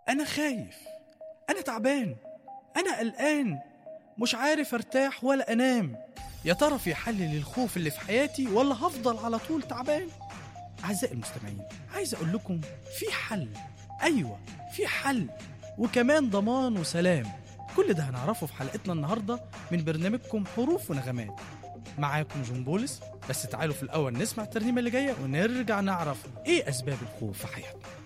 أنا خايف أنا تعبان أنا قلقان مش عارف ارتاح ولا أنام يا ترى في حل للخوف اللي في حياتي ولا هفضل على طول تعبان أعزائي المستمعين عايز أقول لكم في حل أيوة في حل وكمان ضمان وسلام كل ده هنعرفه في حلقتنا النهاردة من برنامجكم حروف ونغمات معاكم جون بولس بس تعالوا في الأول نسمع الترنيمة اللي جاية ونرجع نعرف إيه أسباب الخوف في حياتنا